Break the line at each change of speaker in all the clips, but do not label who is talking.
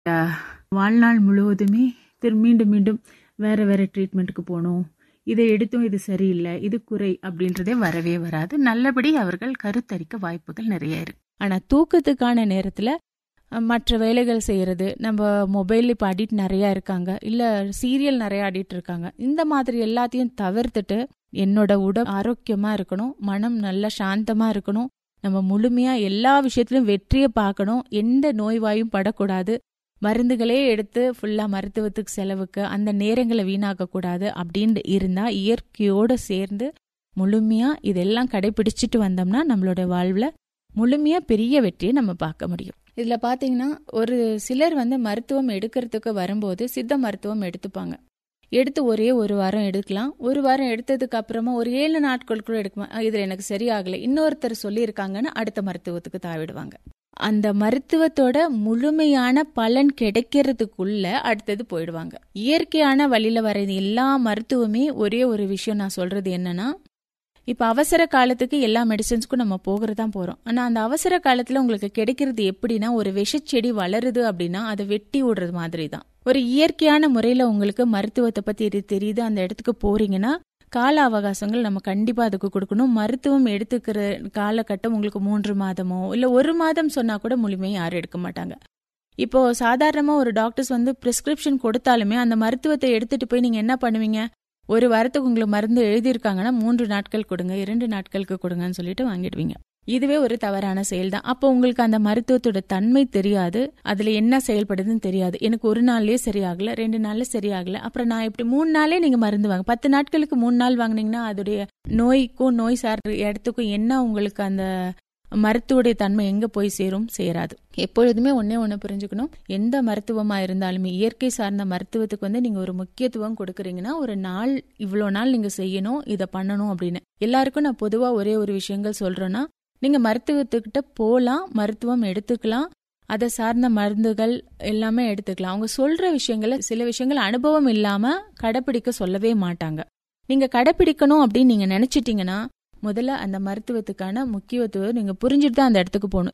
அஹ், வாழ்நாள் முழுவதுமே திரு மீண்டும் மீண்டும் வேற வேற ட்ரீட்மெண்ட்டுக்கு போகணும் இதை எடுத்தும் இது சரியில்லை இது குறை அப்படின்றதே வரவே வராது நல்லபடி அவர்கள் கருத்தரிக்க வாய்ப்புகள் நிறைய இருக்கு
ஆனால் தூக்கத்துக்கான நேரத்தில் மற்ற வேலைகள் செய்கிறது நம்ம மொபைல் இப்போ அடிக்ட் நிறையா இருக்காங்க இல்லை சீரியல் நிறையா அடிக்ட் இருக்காங்க இந்த மாதிரி எல்லாத்தையும் தவிர்த்துட்டு என்னோட உடல் ஆரோக்கியமாக இருக்கணும் மனம் நல்லா சாந்தமாக இருக்கணும் நம்ம முழுமையாக எல்லா விஷயத்திலும் வெற்றியை பார்க்கணும் எந்த நோய்வாயும் படக்கூடாது மருந்துகளே எடுத்து ஃபுல்லாக மருத்துவத்துக்கு செலவுக்கு அந்த நேரங்களை வீணாக்கக்கூடாது அப்படின்னு இருந்தால் இயற்கையோடு சேர்ந்து முழுமையாக இதெல்லாம் கடைபிடிச்சிட்டு வந்தோம்னா நம்மளோட வாழ்வில் முழுமையாக பெரிய வெற்றியை நம்ம பார்க்க முடியும் இதில் பார்த்தீங்கன்னா ஒரு சிலர் வந்து மருத்துவம் எடுக்கிறதுக்கு வரும்போது சித்த மருத்துவம் எடுத்துப்பாங்க எடுத்து ஒரே ஒரு வாரம் எடுக்கலாம் ஒரு வாரம் எடுத்ததுக்கு அப்புறமா ஒரு ஏழு நாட்களுக்குள்ள எடுக்குமா இதில் எனக்கு சரியாகலை இன்னொருத்தர் சொல்லியிருக்காங்கன்னு அடுத்த மருத்துவத்துக்கு தாவிடுவாங்க அந்த மருத்துவத்தோட முழுமையான பலன் கிடைக்கிறதுக்குள்ள அடுத்தது போயிடுவாங்க இயற்கையான வழியில வர எல்லா மருத்துவமே ஒரே ஒரு விஷயம் நான் சொல்றது என்னன்னா இப்போ அவசர காலத்துக்கு எல்லா மெடிசன்ஸ்க்கும் நம்ம போகிறது தான் போகிறோம் ஆனால் அந்த அவசர காலத்தில் உங்களுக்கு கிடைக்கிறது எப்படின்னா ஒரு விஷச்செடி வளருது அப்படின்னா அதை வெட்டி விடுறது மாதிரி தான் ஒரு இயற்கையான முறையில் உங்களுக்கு மருத்துவத்தை பற்றி இது தெரியுது அந்த இடத்துக்கு போறீங்கன்னா கால அவகாசங்கள் நம்ம கண்டிப்பாக அதுக்கு கொடுக்கணும் மருத்துவம் எடுத்துக்கிற காலகட்டம் உங்களுக்கு மூன்று மாதமோ இல்லை ஒரு மாதம் சொன்னால் கூட முழுமையாக யாரும் எடுக்க மாட்டாங்க இப்போ சாதாரணமாக ஒரு டாக்டர்ஸ் வந்து பிரிஸ்கிரிப்ஷன் கொடுத்தாலுமே அந்த மருத்துவத்தை எடுத்துட்டு போய் நீங்கள் என்ன பண்ணுவீங்க ஒரு வாரத்துக்கு உங்களுக்கு மருந்து எழுதியிருக்காங்கன்னா மூன்று நாட்கள் கொடுங்க இரண்டு நாட்களுக்கு கொடுங்கன்னு சொல்லிட்டு வாங்கிடுவீங்க இதுவே ஒரு தவறான செயல் தான் அப்போ உங்களுக்கு அந்த மருத்துவத்தோட தன்மை தெரியாது அதுல என்ன செயல்படுதுன்னு தெரியாது எனக்கு ஒரு நாள்லயே சரியாகல ரெண்டு நாள்ல சரியாகல அப்புறம் நான் இப்படி மூணு நாளே நீங்க மருந்து வாங்க பத்து நாட்களுக்கு மூணு நாள் வாங்குனீங்கன்னா அதோடைய நோய்க்கும் நோய் சார் இடத்துக்கும் என்ன உங்களுக்கு அந்த மருத்துவோடைய தன்மை எங்க போய் சேரும் சேராது எப்பொழுதுமே ஒன்னே ஒன்று புரிஞ்சுக்கணும் எந்த மருத்துவமா இருந்தாலுமே இயற்கை சார்ந்த மருத்துவத்துக்கு வந்து நீங்க ஒரு முக்கியத்துவம் கொடுக்குறீங்கன்னா ஒரு நாள் இவ்வளோ நாள் நீங்க செய்யணும் இதை பண்ணணும் அப்படின்னு எல்லாருக்கும் நான் பொதுவா ஒரே ஒரு விஷயங்கள் சொல்றேன்னா நீங்க மருத்துவத்துக்கிட்ட போலாம் மருத்துவம் எடுத்துக்கலாம் அதை சார்ந்த மருந்துகள் எல்லாமே எடுத்துக்கலாம் அவங்க சொல்ற விஷயங்களை சில விஷயங்கள் அனுபவம் இல்லாம கடைப்பிடிக்க சொல்லவே மாட்டாங்க நீங்க கடைப்பிடிக்கணும் அப்படின்னு நீங்க நினைச்சிட்டீங்கன்னா முதல்ல அந்த மருத்துவத்துக்கான முக்கியத்துவம் நீங்க புரிஞ்சுட்டு தான் அந்த இடத்துக்கு போகணும்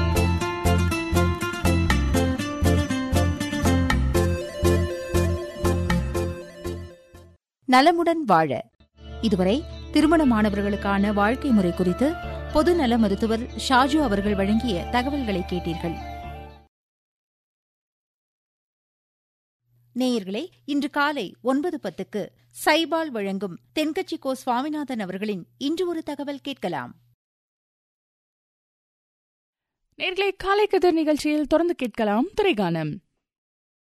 நலமுடன் வாழ இதுவரை திருமணமானவர்களுக்கான வாழ்க்கை முறை குறித்து பொதுநல மருத்துவர் ஷாஜு அவர்கள் வழங்கிய தகவல்களை கேட்டீர்கள் நேயர்களே இன்று காலை ஒன்பது பத்துக்கு சைபால் வழங்கும் தென்கட்சி கோ சுவாமிநாதன் அவர்களின் இன்று ஒரு தகவல் கேட்கலாம்
நேர்களை காலை கதிர் நிகழ்ச்சியில் தொடர்ந்து கேட்கலாம் திரைகானம்